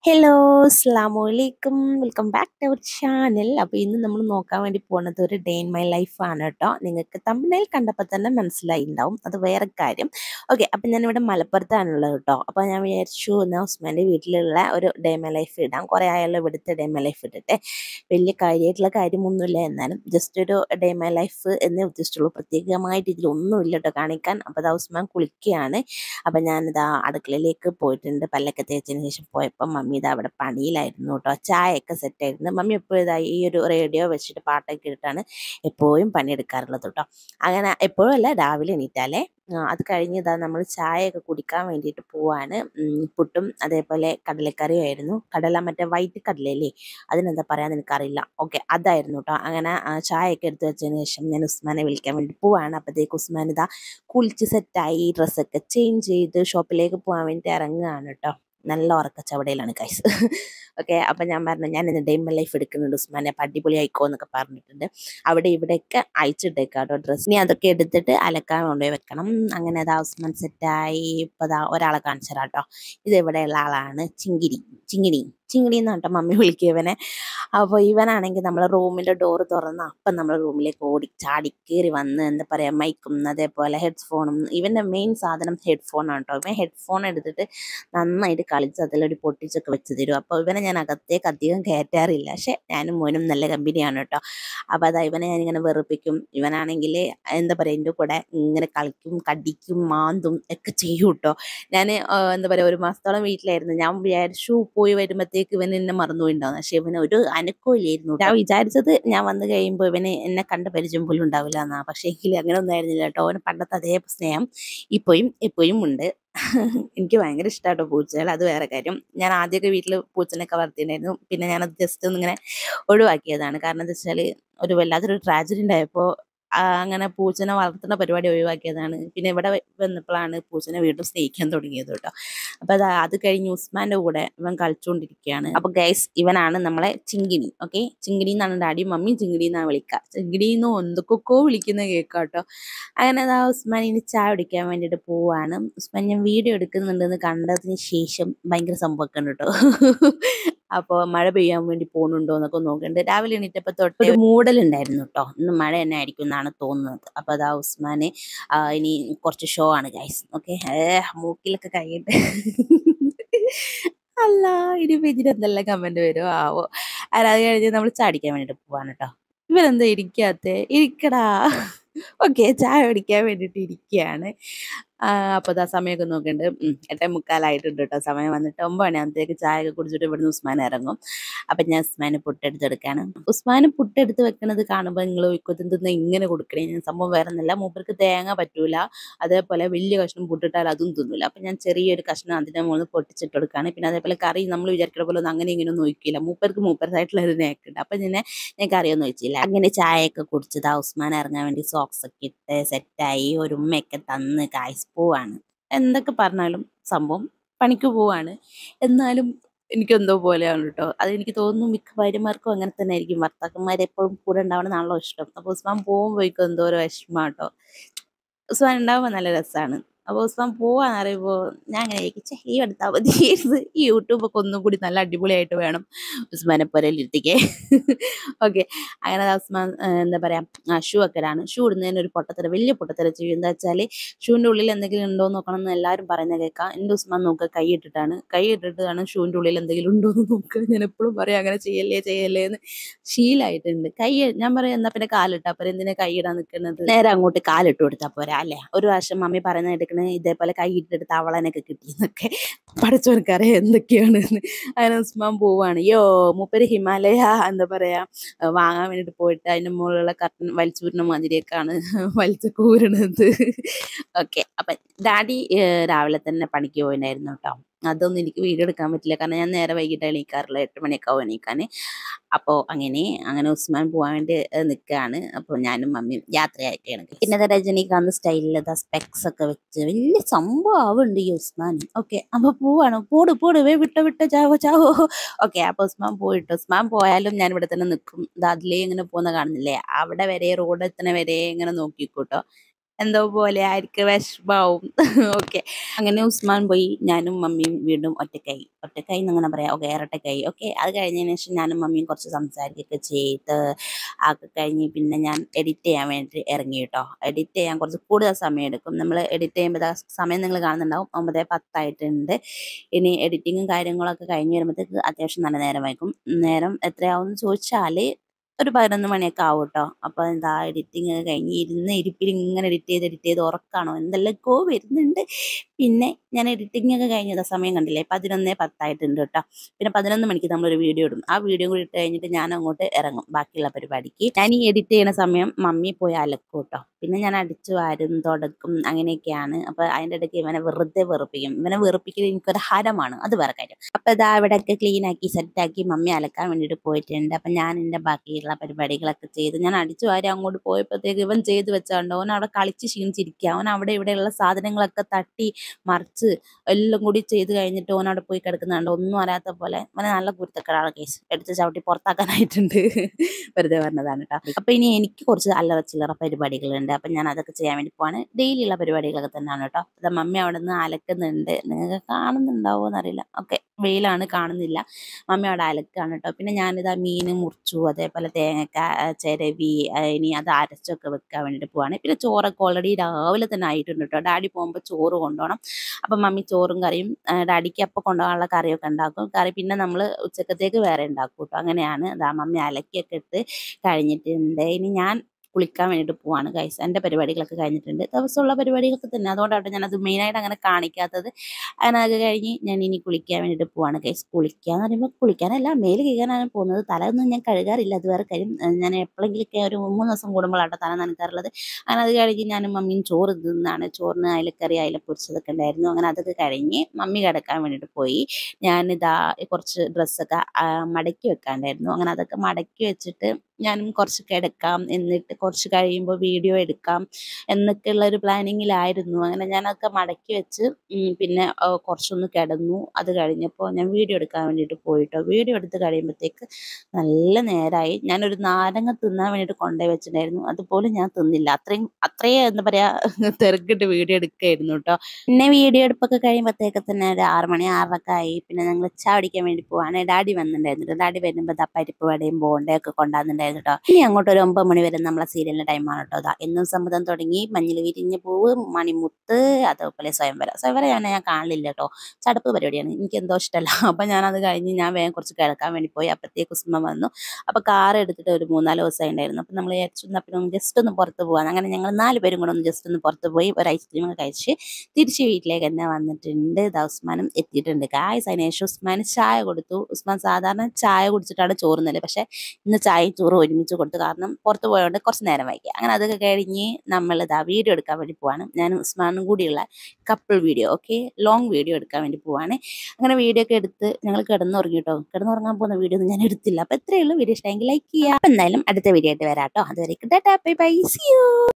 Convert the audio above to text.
hello അസ്സാം വലൈക്കും welcome back to our channel അപ്പോൾ ഇന്ന് നമ്മൾ നോക്കാൻ വേണ്ടി പോകുന്നത് ഒരു ഡേ ഇൻ മൈ ലൈഫാണ് കേട്ടോ നിങ്ങൾക്ക് തമ്പനയിൽ കണ്ടപ്പോൾ തന്നെ മനസ്സിലായി ഉണ്ടാവും അത് വേറെ കാര്യം ഓക്കെ അപ്പം ഞാനിവിടെ മലപ്പുറത്താണുള്ളത് കേട്ടോ അപ്പോൾ ഞാൻ വിചാരിച്ചു എന്നാൽ ഉസ്മാൻ്റെ വീട്ടിലുള്ള ഒരു ഡേ മൈ ലൈഫ് ഇടാം കുറേ ആയല്ലോ ഇവിടുത്തെ ഡേ മൈ ലൈഫ് ഇട്ടിട്ട് വലിയ കാര്യമായിട്ടുള്ള കാര്യമൊന്നുമില്ല എന്നാലും ജസ്റ്റ് ഒരു ഡേ മൈ ലൈഫ് എന്നേ ഉദ്ദേശിച്ചുള്ളൂ പ്രത്യേകമായിട്ട് ഇതിലൊന്നുമില്ല കേട്ടോ കാണിക്കാൻ അപ്പോൾ അത് ഉസ്മാൻ കുളിക്കുകയാണ് അപ്പം ഞാനിതാ അടുക്കളയിലേക്ക് പോയിട്ടുണ്ട് പല്ലൊക്കെ തേച്ചതിന് ശേഷം പോയപ്പോൾ മമ്മി ഇതാ അവിടെ പണിയിലായിരുന്നു കേട്ടോ ചായയൊക്കെ സെറ്റായിരുന്നു മമ്മി എപ്പോഴും ഇതാ ഈ ഒരു റേഡിയോ വെച്ചിട്ട് പാട്ടൊക്കെ ഇട്ടിട്ടാണ് എപ്പോഴും പണിയെടുക്കാറുള്ളത് കേട്ടോ അങ്ങനെ എപ്പോഴും അല്ല രാവിലെ എണീറ്റാലേ ആ, അത് കഴിഞ്ഞ് ഇതാ നമ്മൾ ചായയൊക്കെ കുടിക്കാൻ വേണ്ടിയിട്ട് പോവാണ് ഉം, പുട്ടും അതേപോലെ കടലക്കറിയും ആയിരുന്നു കടല മറ്റേ വൈറ്റ് കടലയില്ലേ അതിനെന്താ പറയാന്ന് എനിക്കറിയില്ല ഓക്കെ അതായിരുന്നു കേട്ടോ അങ്ങനെ ആ, ചായയൊക്കെ എടുത്ത് വെച്ചതിന് ശേഷം ഞാൻ ഉസ്മാനെ വിളിക്കാൻ വേണ്ടി പോവാണ് അപ്പോഴത്തേക്ക് ഉസ്മാൻ ഇതാ കുളിച്ച് സെറ്റായി ഡ്രസ്സൊക്കെ ചേഞ്ച് ചെയ്ത് ഷോപ്പിലേക്ക് പോകാൻ വേണ്ടി ഇറങ്ങുകയാണ് കേട്ടോ നല്ല ഉറക്കച്ചവടയിലാണ് കൈസ് ഓക്കെ അപ്പം ഞാൻ പറഞ്ഞു ഞാൻ ഇന്ന് ഡെയിം ലൈഫ് എടുക്കുന്നുണ്ട് ഉസ്മാനെ അപ്പം അടിപൊളി ആയിക്കോ എന്നൊക്കെ പറഞ്ഞിട്ടുണ്ട് അവിടെ ഇവിടെയൊക്കെ അയച്ചിട്ടേക്കാം കേട്ടോ ഡ്രസ്സ് ഇനി അതൊക്കെ എടുത്തിട്ട് അലക്കാൻ കൊണ്ടുപോയി വെക്കണം അങ്ങനെ അതാ ഉസ്മാൻ സെറ്റായി ഇപ്പം അതാ ഒരാളെ കാണിച്ചു തരാം കേട്ടോ ഇത് ഇവിടെയുള്ള ആളാണ് ചിങ്കിടി ചിങ്കിടി ചിങ്കിടി എന്നാണ് കേട്ടോ മമ്മി വിളിക്കിയവനെ അപ്പോൾ ഇവനാണെങ്കിൽ നമ്മളെ റൂമിൻ്റെ ഡോറ് തുറന്ന് അപ്പം നമ്മൾ റൂമിലേക്ക് ഓടി ചാടി കയറി വന്ന് എന്താ പറയുക മൈക്കും അതേപോലെ ഹെഡ്ഫോണും ഇവൻ്റെ മെയിൻ സാധനം ഹെഡ്ഫോണാണ് കേട്ടോ ഇവൻ ഹെഡ്ഫോൺ എടുത്തിട്ട് നന്നായിട്ട് കളിച്ച് അതിലൊരു പൊട്ടിച്ചൊക്കെ വെച്ച് തരും അപ്പോൾ ഇവനെ ഞാൻ അകത്തേക്ക് അധികം കയറ്റാറില്ല പക്ഷെ ഞാനും മോനും നല്ല കമ്പനിയാണ് കേട്ടോ അപ്പോൾ അതാ ഇവനെ ഞാനിങ്ങനെ വെറുപ്പിക്കും ഇവനാണെങ്കിൽ എന്താ പറയുക എൻ്റെ കൂടെ ഇങ്ങനെ കളിക്കും കടിക്കും മാന്തും ഒക്കെ ചെയ്യും കേട്ടോ ഞാൻ എന്താ പറയുക ഒരു മാസത്തോളം വീട്ടിലായിരുന്നു ഞാൻ വിചാരിച്ചു പോയി വരുമ്പോഴത്തേക്ക് ഇവൻ എന്നെ മറന്നുപോയിണ്ടാവും പക്ഷെ ഇവന് ഒരു അനുഭവം ഇല്ലായിരുന്നു ഞാൻ വിചാരിച്ചത് ഞാൻ വന്ന് കഴിയുമ്പോൾ ഇവന് എന്നെ കണ്ട പരിചയം പോലും ഉണ്ടാവില്ല എന്നാ പക്ഷേ എങ്കിൽ അങ്ങനെ ഒന്നും ആയിരുന്നില്ല കേട്ടോ അവന് പണ്ടത്തെ അതേ സ്നേഹം ഇപ്പോഴും എപ്പോഴും ഉണ്ട് എനിക്ക് ഭയങ്കര ഇഷ്ടമാട്ടോ പൂച്ചകൾ അത് വേറെ കാര്യം ഞാൻ ആദ്യമൊക്കെ വീട്ടിൽ പൂച്ചനൊക്കെ വളർത്തിയിട്ടുണ്ടായിരുന്നു പിന്നെ ഞാനത് ജസ്റ്റ് ഒന്നിങ്ങനെ ഒഴിവാക്കിയതാണ് കാരണം എന്താ വെച്ചാൽ ഒരു വല്ലാത്തൊരു ട്രാജഡി ഉണ്ടായപ്പോൾ അങ്ങനെ പൂച്ചനെ വളർത്തുന്ന പരിപാടി ഒഴിവാക്കിയതാണ് പിന്നെ ഇവിടെ വ- വന്നപ്പോഴാണ് പൂച്ചനെ വീണ്ടും സ്നേഹിക്കാൻ തുടങ്ങിയത് കേട്ടോ അപ്പൊ അത് അത് കഴിഞ്ഞ് ഉസ്മാന്റെ കൂടെ ഇവൻ കളിച്ചുകൊണ്ടിരിക്കുകയാണ് അപ്പൊ ഗൈസ് ഇവനാണ് നമ്മളെ ചിങ്കിണി ഓക്കെ ചിങ്കിണി എന്നാണ് ഡാഡി മമ്മി ചിങ്കിണി എന്നാണ് വിളിക്കുക ചിങ്കിണി എന്ന് എന്തൊക്കെയോ വിളിക്കുന്ന കേൾക്കാം കേട്ടോ അങ്ങനെ അതാ ഉസ്മാൻ ഇനി ചായ കുടിക്കാൻ വേണ്ടിയിട്ട് പോവാണ് ഉസ്മാൻ ഞാൻ വീഡിയോ എടുക്കുന്നുണ്ടെന്ന് കണ്ടതിന് ശേഷം ഭയങ്കര സംഭവമൊക്കെ ഉണ്ട് കേട്ടോ അപ്പോൾ മഴ പെയ്യാൻ വേണ്ടി പോകുന്നുണ്ടോ എന്നൊക്കെ നോക്കുന്നുണ്ട് രാവിലെ എണീറ്റപ്പോൾ തൊട്ട് ഒരു മൂടലുണ്ടായിരുന്നു കേട്ടോ ഇന്ന് മഴ തന്നെ ആയിരിക്കും എന്നാണ് തോന്നുന്നത് അപ്പോൾ അതാ ഉസ്മാന് ആ, ഇനി കുറച്ച് ഷോ ആണ് ഗൈസ് ഓക്കെ മൂക്കിലൊക്കെ കൈയിട്ട് അല്ല ഇനി ഇതിന് എന്തെല്ലാം കമന്റ് വരുമോ ആവോ അല്ല അത് കഴിഞ്ഞ് നമ്മൾ ചാടിക്കാൻ വേണ്ടിയിട്ട് പോവാണ് കേട്ടോ ഇവരെന്താ ഇരിക്കാത്തെ ഇരിക്കടാ ഓക്കെ ചായ കുടിക്കാൻ വേണ്ടിയിട്ട് ഇരിക്കുകയാണ് അപ്പോൾ അതാ സമയമൊക്കെ നോക്കുന്നുണ്ട് ഉം, എട്ടേ മുക്കാലായിട്ടുണ്ട് കേട്ടോ സമയം വന്നിട്ട് ഒമ്പത് മണിയാകുമ്പോഴത്തേക്ക് ചായ ഒക്കെ കുടിച്ചിട്ട് ഇവിടുന്ന് ഉസ്മാൻ ഇറങ്ങും അപ്പം ഞാൻ ഉസ്മാന് പുട്ടെടുത്തെടുക്കാണ് ഉസ്മാന് പുട്ടെടുത്ത് വെക്കണത് കാണുമ്പോൾ നിങ്ങൾ ഒയ്ക്കൊത്തുന്ന ഇങ്ങനെ കൊടുക്കണേ ഞാൻ സംഭവം വേറെ ഒന്നല്ല മൂപ്പർക്ക് തേങ്ങ പറ്റൂല അതേപോലെ വലിയ കഷ്ണം പുട്ടിട്ടാൽ അതും തിന്നില്ല അപ്പം ഞാൻ ചെറിയൊരു കഷ്ണം അതിൻ്റെ മുകളിൽ പൊട്ടിച്ചിട്ട് കൊടുക്കുകയാണ് പിന്നെ അതേപോലെ കറി നമ്മൾ വിചാരിക്കുന്ന പോലെ ഒന്നും അങ്ങനെ ഇങ്ങനെ ഒന്നും ഒഴിക്കില്ല മൂപ്പർക്ക് മൂപ്പരതായിട്ടുള്ള ഒരു നേക്കുണ്ട് അപ്പം ഞാൻ ഞാൻ കറിയൊന്നും ഒഴിച്ചില്ല അങ്ങനെ ചായയൊക്കെ കുടിച്ചത് ആ ഉസ്മാൻ ഇറങ്ങാൻ വേണ്ടി സോക്സ് ഒക്കെ ഇട്ട് സെറ്റായി ഒരു ഉമ്മയൊക്കെ തന്ന് കായ്സ് പോവാണ് എന്തൊക്കെ പറഞ്ഞാലും സംഭവം പണിക്ക് പോവാണ് എന്നാലും എനിക്കെന്തോ പോലെയാണ് കേട്ടോ അത് എനിക്ക് തോന്നുന്നു മിക്ക ഭാര്യമാർക്കും അങ്ങനെ തന്നെ ആയിരിക്കും ഭർത്താക്കന്മാർ എപ്പോഴും കൂടെ ഉണ്ടാവണമെന്നാണല്ലോ ഇഷ്ടം അപ്പോൾ ഉസ്മാൻ പോകുമ്പോഴേക്കും എന്തോ ഒരു വിഷമം കേട്ടോ ഉസ്മാൻ ഉണ്ടാവുമ്പോൾ നല്ല രസമാണ് അപ്പോൾ ഉസ്മാൻ പോവാന്ന് പറയുമ്പോൾ ഞാൻ അങ്ങനെ ആയിരിക്കും "ഛെ, ഈ എടുത്താൽ മതിയായിരുന്നു ഈ യൂട്യൂബൊക്കെ ഒന്നും കൂടി നല്ല അടിപൊളിയായിട്ട് വേണം ഉസ്മാനെ പുരയിലിരുത്തിക്കേ ഓക്കെ അങ്ങനെ ദാ ഉസ്മാൻ ആ, എന്താ പറയുക ഷൂ വെക്കലാണ് ഷൂ ഇടുന്നതിന് ഒരു പൊട്ടത്തര വലിയ പൊട്ടത്തര ചെയ്യും എന്താ വെച്ചാൽ ഷൂവിൻ്റെ ഉള്ളിൽ എന്തെങ്കിലും ഉണ്ടോ എന്ന് നോക്കണം എന്ന് എല്ലാവരും പറയുന്നത് കേൾക്കാം എൻ്റെ ഉസ്മാൻ നോക്കുക കൈ ഇട്ടിട്ടാണ് കൈ ഇട്ടിട്ടാണ് ഷൂവിൻ്റെ ഉള്ളിൽ എന്തെങ്കിലും ഉണ്ടോ എന്ന് നോക്കുക ഞാൻ എപ്പോഴും പറയും അങ്ങനെ ചെയ്യല്ലേ ചെയ്യല്ലേ എന്ന് ശീലമായിട്ടുണ്ട് കൈ ഞാൻ പറയാം എന്നാ പിന്നെ കാലിട്ടാ പോരെ എന്തിനാ കൈ ഇടാൻ നിൽക്കുന്നത് നേരെ അങ്ങോട്ട് കാലിട്ട് കൊടുത്താൽ പോരാ അല്ലേ ഒരു പ്രാവശ്യം മമ്മി പറയുന്ന എടുക്കണ ഇതേപോലെ കൈ ഇട്ടെടുത്ത് അവളനൊക്കെ കിട്ടിയെന്നൊക്കെ പഠിച്ചവർക്കറിയാം എന്തൊക്കെയാണ് അങ്ങനെ ഉസ്മാൻ പോവാണ് യോ മൂപ്പര് ഹിമാലയ എന്താ പറയാ അഹ് വാങ്ങാൻ വേണ്ടിട്ട് പോയിട്ട് അതിന്റെ മുകളിലുള്ള കർട്ടൻ വലിച്ചൂരുന്ന മാതിരിയൊക്കെയാണ് വലിച്ചു കൂരണത് ഓക്കെ അപ്പൊ ഡാഡി ഏഹ്, രാവിലെ തന്നെ പണിക്ക് പോയിണ്ടായിരുന്നു കേട്ടോ അതൊന്നും എനിക്ക് വീഡിയോ എടുക്കാൻ പറ്റില്ല കാരണം ഞാൻ നേരെ വൈകിട്ട് എണീക്കാറില്ല എട്ട് മണിയൊക്കെ ആവും എണീക്കാൻ അപ്പോൾ അങ്ങനെ അങ്ങനെ ഉസ്മാൻ പോകാൻ വേണ്ടി നിൽക്കുകയാണ് അപ്പോൾ ഞാനും മമ്മിയും യാത്രയായിട്ടാണ് പിന്നെ ദാ രജനീകാന്ത് സ്റ്റൈലിൽ സ്പെക്സ് ഒക്കെ വെച്ച് വലിയ സംഭവം ആവുന്നുണ്ട് ഈ ഉസ്മാൻ ഓക്കെ അപ്പോൾ പോവാണ് പോട് പോട് വേ വിട്ടോ വിട്ടോ ചാവോ ചാവോ ഓക്കെ അപ്പോൾ ഉസ്മാൻ പോയിട്ട് ഉസ്മാൻ പോയാലും ഞാൻ ഇവിടെ തന്നെ നിൽക്കും ദാ അതിലേ ഇങ്ങനെ പോകുന്ന കാണുന്നില്ലേ അവിടെ വരെ റോഡ് എത്തണ വരെ ഇങ്ങനെ നോക്കിക്കോട്ടോ എന്തോ പോലെ ആയിരിക്കും വിഷമാവും ഓക്കെ അങ്ങനെ ഉസ്മാൻ പോയി ഞാനും മമ്മിയും വീണ്ടും ഒറ്റക്കായി ഒറ്റക്കായി എന്നങ്ങനെ പറയാം ഓക്കെ ഇരട്ടക്കായി ഓക്കെ അത് കഴിഞ്ഞതിന് ശേഷം ഞാനും മമ്മിയും കുറച്ച് സംസാരിക്കുകയൊക്കെ ചെയ്ത് അതൊക്കെ കഴിഞ്ഞ് പിന്നെ ഞാൻ എഡിറ്റ് ചെയ്യാൻ വേണ്ടി ഇറങ്ങി കേട്ടോ എഡിറ്റ് ചെയ്യാൻ കുറച്ച് കൂടുതൽ സമയം എടുക്കും നമ്മൾ എഡിറ്റ് ചെയ്യുമ്പോൾ ദാ സമയം നിങ്ങൾ കാണുന്നുണ്ടാവും ഒമ്പത് പത്തായിട്ടുണ്ട് ഇനി എഡിറ്റിങ്ങും കാര്യങ്ങളൊക്കെ കഴിഞ്ഞ് വരുമ്പോഴത്തേക്ക് അത്യാവശ്യം നല്ല നേരം വൈകും നേരം എത്രയാവും എന്ന് ചോദിച്ചാൽ ഒരു പതിനൊന്ന് മണിയൊക്കെ ആവും കേട്ടോ അപ്പോൾ എന്താ എഡിറ്റിംഗ് ഒക്കെ കഴിഞ്ഞ് ഇരുന്ന് ഇരിപ്പിൽ ഇങ്ങനെ എഡിറ്റ് ചെയ്ത് എഡിറ്റ് ചെയ്ത് ഉറക്കാണോ എന്തെല്ലാമൊക്കെ വരുന്നുണ്ട് പിന്നെ ഞാൻ എഡിറ്റിംഗ് ഒക്കെ കഴിഞ്ഞത് സമയം കണ്ടില്ലേ പതിനൊന്ന് പത്തായിട്ടുണ്ട് കേട്ടോ പിന്നെ പതിനൊന്ന് മണിക്ക് നമ്മളൊരു വീഡിയോ ഇടും ആ വീഡിയോ കൂടി ഇട്ട് കഴിഞ്ഞിട്ട് ഞാൻ അങ്ങോട്ട് ഇറങ്ങും ബാക്കിയുള്ള പരിപാടിക്ക് ഞാൻ ഈ എഡിറ്റ് ചെയ്യുന്ന സമയം മമ്മി പോയി അലക്കും കേട്ടോ പിന്നെ ഞാൻ അടിച്ചു വാരും തുടക്കും അങ്ങനെയൊക്കെയാണ് അപ്പോൾ അതിൻ്റെ ഇടയ്ക്ക് ഇവനെ വെറുതെ വെറുപ്പിക്കും ഇവനെ വെറുപ്പിക്കൽ എനിക്കൊരു ഹരമാണ് അത് വേറെ കാര്യം അപ്പോൾ ഇതാ ഇവിടെയൊക്കെ ക്ലീൻ ആക്കി സെറ്റാക്കി മമ്മി അലക്കാൻ വേണ്ടിയിട്ട് പോയിട്ടുണ്ട് അപ്പം ഞാൻ എൻ്റെ ബാക്കിയുള്ള പരിപാടികളൊക്കെ ചെയ്ത് ഞാൻ അടിച്ചു വാരി അങ്ങോട്ട് പോയപ്പോഴത്തേക്ക് ഇവൻ ചെയ്ത് വെച്ചാണ്ട് അവൻ അവിടെ കളിച്ച് ക്ഷീണിച്ചിരിക്കുക അവൻ അവിടെ ഇവിടെയുള്ള സാധനങ്ങളൊക്കെ തട്ടി മറിച്ച് എല്ലാം കൂടി ചെയ്ത് കഴിഞ്ഞിട്ട് ഓൻ അവിടെ പോയി കിടക്കുന്നുണ്ട് ഒന്നും അറിയാത്ത പോലെ അവനെ നല്ല കുരുത്തക്കേടാണ് കേസ് എടുത്ത് ചവിട്ടി പുറത്താക്കാനായിട്ടുണ്ട് വെറുതെ പറഞ്ഞതാണ് കേട്ടോ അപ്പൊ ഇനി എനിക്ക് കുറച്ച് അല്ലറ ചില്ലറ പരിപാടികളുണ്ട് അപ്പൊ ഞാൻ അതൊക്കെ ചെയ്യാൻ വേണ്ടി പോവാണ് ഡെയിലി ഉള്ള പരിപാടികളൊക്കെ തന്നെയാണ് കേട്ടോ അത് മമ്മി അവിടെ നിന്ന് അലക്കുന്നുണ്ട് നിങ്ങൾക്ക് കാണുന്നുണ്ടാവോ എന്നറിയില്ല ഓക്കെ വെയിലാണ് കാണുന്നില്ല മമ്മി അവിടെ അലക്കാണ് കേട്ടോ പിന്നെ ഞാനിതാ മീൻ മുറിച്ചു അതേപോലെ തേങ്ങക്ക ആ, ചിരവി ആ, ഇനി അത് അരച്ചൊക്കെ വെക്കാൻ വേണ്ടിയിട്ട് പോവാണ് പിന്നെ ചോറൊക്കെ ഓൾറെഡി രാവിലെ തന്നെ ആയിട്ടുണ്ട് കേട്ടോ ഡാഡി പോകുമ്പോൾ ചോറ് കൊണ്ടുപോകണം അപ്പം മമ്മി ചോറും കറിയും ആ, ഡാഡിക്ക് അപ്പോൾ കൊണ്ടുപോകാനുള്ള കറിയൊക്കെ ഉണ്ടാക്കും കറി പിന്നെ നമ്മൾ ഉച്ചക്കത്തേക്ക് വേറെ ഉണ്ടാക്കും കേട്ടോ അങ്ങനെയാണ് അതാ മമ്മി അലക്കിയൊക്കെ ഇട്ട് കഴിഞ്ഞിട്ടുണ്ട് ഇനി ഞാൻ കുളിക്കാൻ വേണ്ടിയിട്ട് പോവാണ് ഗൈസ് എൻ്റെ പരിപാടികളൊക്കെ കഴിഞ്ഞിട്ടുണ്ട് ദിവസമുള്ള പരിപാടികളൊക്കെ തന്നെ അതുകൊണ്ടാണ് ഞാനത് മെയിനായിട്ട് അങ്ങനെ കാണിക്കാത്തത് അങ്ങനെ അത് കഴിഞ്ഞ് ഞാൻ ഇനി കുളിക്കാൻ വേണ്ടിയിട്ട് പോവാണ് ഗൈസ് കുളിക്കുക എന്ന് പറയുമ്പോൾ കുളിക്കാനല്ല മേല് കഴുകാനാണ് പോകുന്നത് തല ഒന്നും ഞാൻ കഴുകാറില്ല അത് വേറെ കാര്യം ഏഹ് ഞാൻ എപ്പോഴെങ്കിലൊക്കെ ഒരു മൂന്ന് ദിവസം കൂടുമ്പോഴാണ് തല നനക്കാറുള്ളത് അങ്ങനെ അത് കഴിഞ്ഞ് ഞാനും മമ്മിയും ചോറ് തിന്നാണ് ചോറിന് അയലക്കറി അയല പൊരിച്ചതൊക്കെ ഉണ്ടായിരുന്നു അങ്ങനെ അതൊക്കെ കഴിഞ്ഞ് മമ്മി കിടക്കാൻ വേണ്ടിയിട്ട് പോയി ഞാനിതാ കുറച്ച് ഡ്രസ്സൊക്കെ മടക്കി വെക്കാണ്ടായിരുന്നു അങ്ങനെ അതൊക്കെ മടക്കി വെച്ചിട്ട് ഞാനും കുറച്ച് കിടക്കാം എന്നിട്ട് കുറച്ച് കഴിയുമ്പോൾ വീഡിയോ എടുക്കാം എന്നൊക്കെയുള്ള ഒരു പ്ലാനിങ്ങിലായിരുന്നു അങ്ങനെ ഞാനതൊക്കെ മടക്കി വെച്ച് ഉം, പിന്നെ ആ, കുറച്ചൊന്ന് കിടന്നു അത് കഴിഞ്ഞപ്പോൾ ഞാൻ വീഡിയോ എടുക്കാൻ വേണ്ടിയിട്ട് പോയിട്ടോ വീഡിയോ എടുത്ത് കഴിയുമ്പോഴത്തേക്ക് നല്ല നേരമായി ഞാനൊരു നാരങ്ങ തിന്നാൻ വേണ്ടിയിട്ട് കൊണ്ടുപോയി വെച്ചിട്ടുണ്ടായിരുന്നു അതുപോലും ഞാൻ തിന്നില്ല അത്രയും അത്രയും എന്താ പറയുക തിരക്കിട്ട് വീഡിയോ എടുക്കുകയായിരുന്നു കേട്ടോ പിന്നെ വീഡിയോ എടുപ്പൊക്കെ കഴിയുമ്പോഴത്തേക്ക് തന്നെ ഒരു ആറ് മണി ആറരൊക്കെ ആയി പിന്നെ ഞങ്ങൾ ചായ കുടിക്കാൻ വേണ്ടി പോവാണ് ഡാഡി വന്നിട്ടുണ്ടായിരുന്നു ഡാഡി വരുമ്പോൾ ദാ പരിപ്പ് വടയും ബോണ്ടയൊക്കെ കൊണ്ടുവന്നിട്ടുണ്ടായിരുന്നു കേട്ടോ ഇനി അങ്ങോട്ട് ഒരു ഒമ്പത് മണി വരെ നമ്മളെ സീരിയലിന്റെ ടൈമാണ് കേട്ടോ അതാ എന്നും സമ്മതം തുടങ്ങി മഞ്ഞൾ വിരിഞ്ഞ പൂവ് മണിമുത്ത് അതേപോലെ സ്വയംവരം സ്വയംവരം ഞാൻ ഞാൻ കാണില്ല കേട്ടോ ചടപ്പ് പരിപാടിയാണ് എനിക്ക് എന്തോ ഇഷ്ടമല്ല അപ്പം ഞാനത് കഴിഞ്ഞ് ഞാൻ വേഗം കുറച്ച് കിടക്കാൻ വേണ്ടി പോയി അപ്പോഴത്തേക്ക് ഉസ്മ വന്നു അപ്പോൾ കാർ എടുത്തിട്ട് ഒരു മൂന്നാല് ദിവസമായി ഉണ്ടായിരുന്നു അപ്പം നമ്മൾ വിചാരിച്ചു എന്നാൽ പിന്നെ ജസ്റ്റ് ഒന്ന് പുറത്ത് പോകാൻ അങ്ങനെ ഞങ്ങൾ നാല് പേരും കൂടെ ഒന്ന് ജസ്റ്റ് ഒന്ന് പുറത്ത് പോയി ഒരു ഐസ്ക്രീം ഒക്കെ കഴിച്ച് തിരിച്ച് വീട്ടിലേക്ക് തന്നെ വന്നിട്ടുണ്ട് ദാ ഉസ്മാനും എത്തിയിട്ടുണ്ട് ഗായ്സ് അതിന് ശേഷം ഉസ്മാന് ചായ കൊടുത്തു ഉസ്മാൻ സാധാരണ ചായ കുടിച്ചിട്ടാണ് ചോറുന്നത് പക്ഷെ ഇന്ന് ചായയും ചോറും ഒരുമിച്ച് കൊടുത്തു കാരണം പുറത്ത് പോയതുകൊണ്ട് കുറച്ച് നേരം വൈകി അങ്ങനെ അതൊക്കെ കഴിഞ്ഞ് നമ്മൾ ഇതാ വീഡിയോ എടുക്കാൻ വേണ്ടി പോവാണ് ഞാനും ഉസ്മാനും കൂടിയുള്ള couple video okay long video എടുക്കാൻ വേണ്ടി പോവാണ് അങ്ങനെ വീഡിയോ ഒക്കെ എടുത്ത് ഞങ്ങൾ കിടന്നുറങ്ങി കേട്ടോ കിടന്നുറങ്ങാൻ പോകുന്ന വീഡിയോ ഒന്നും ഞാൻ എടുത്തില്ല അപ്പോൾ എത്രയേ ഉള്ളൂ വീഡിയോ ഇഷ്ടമെങ്കിൽ ലൈക്ക് ചെയ്യുക അപ്പോൾ എന്തായാലും അടുത്ത വീഡിയോ ആയിട്ട് വരാം കേട്ടോ അതുവരെ ബൈ ബൈ സി യു